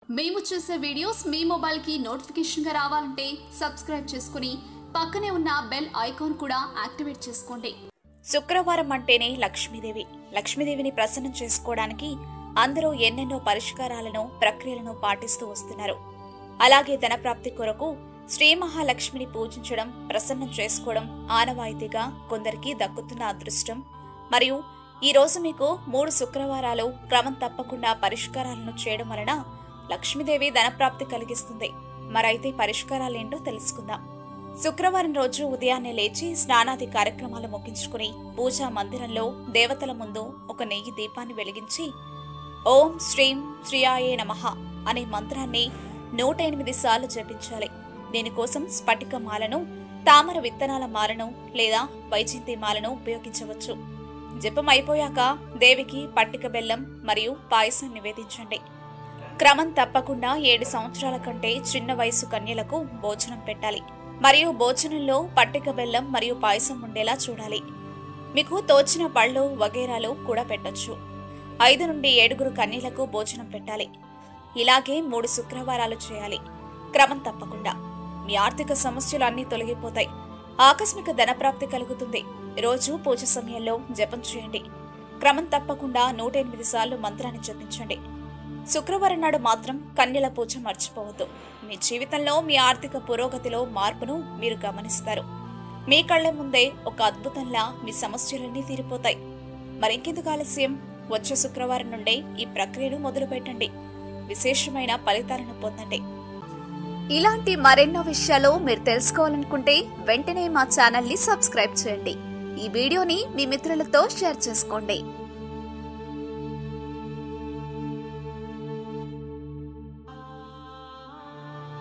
మేము చేసే వీడియోస్ మీ మొబైల్కి నోటిఫికేషన్గా రావాలంటే సబ్స్క్రైబ్ చేసుకుని పక్కనే ఉన్న బెల్ ఐకాన్ కూడా యాక్టివేట్ చేసుకోండి శుక్రవారం అంటేనే లక్ష్మీదేవి లక్ష్మీదేవిని ప్రసన్నం చేసుకోవడానికి అందరూ ఎన్నెన్నో పరిష్కారాలను ప్రక్రియలను పాటిస్తూ వస్తున్నారు అలాగే ధనప్రాప్తి కొరకు శ్రీ మహాలక్ష్మిని పూజించడం ప్రసన్నం చేసుకోవడం ఆనవాయితీగా కొందరికి దక్కుతున్న అదృష్టం మరియు ఈ రోజు మీకు మూడు శుక్రవారాలు క్రమం తప్పకుండా పరిష్కారాలను చేయడం వలన లక్ష్మీదేవి ధనప్రాప్తి కలిగిస్తుంది మరైతే పరిష్కారాలేంటో తెలుసుకుందాం శుక్రవారం రోజు ఉదయాన్నే లేచి స్నానాది కార్యక్రమాలు ముగించుకుని పూజా మందిరంలో దేవతల ముందు ఒక నెయ్యి దీపాన్ని వెలిగించి ఓం శ్రీం శ్రీయాయే నమః అనే మంత్రాన్ని నూట ఎనిమిది సార్లు జపించాలి దీనికోసం స్ఫటిక మాలను తామర విత్తనాల మాలను లేదా వైజంతి మాలను ఉపయోగించవచ్చు జపం అయిపోయాక దేవికి పట్టిక బెల్లం మరియు పాయసం నివేదించండి క్రమం తప్పకుండా ఏడు సంవత్సరాల కంటే చిన్న వయసు కన్యలకు భోజనం పెట్టాలి మరియు భోజనంలో పట్టిక బెల్లం మరియు పాయసం ఉండేలా చూడాలి మీకు తోచిన పళ్ళు వగేరాలు కూడా పెట్టొచ్చు ఐదు నుండి ఏడుగురు కన్యలకు భోజనం పెట్టాలి ఇలాగే మూడు శుక్రవారాలు చేయాలి క్రమం తప్పకుండా మీ ఆర్థిక సమస్యలు అన్నీ తొలగిపోతాయి ఆకస్మిక ధనప్రాప్తి కలుగుతుంది రోజు పూజ సమయంలో జపం చేయండి క్రమం తప్పకుండా నూట ఎనిమిది సార్లు మంత్రాన్ని జపించండి శుక్రవారం నాడు మాత్రం కన్యల పూజ మర్చిపోవద్దు మీ జీవితంలో మీ ఆర్థిక పురోగతిలో మార్పును మీరు గమనిస్తారు మీ కళ్ళ ముందే ఒక అద్భుతంలా మీ సమస్యలన్నీ తీరిపోతాయి మరింకెందుకు ఆలస్యం వచ్చే శుక్రవారం నుండే ఈ ప్రక్రియను మొదలు పెట్టండి విశేషమైన ఫలితాలను పొందండి ఇలాంటి మరెన్నో విషయాలు మీరు తెలుసుకోవాలనుకుంటే వెంటనే మా ఛానల్ ని సబ్స్క్రైబ్ చేయండి ఈ వీడియోని మీ మిత్రులతో షేర్ చేసుకోండి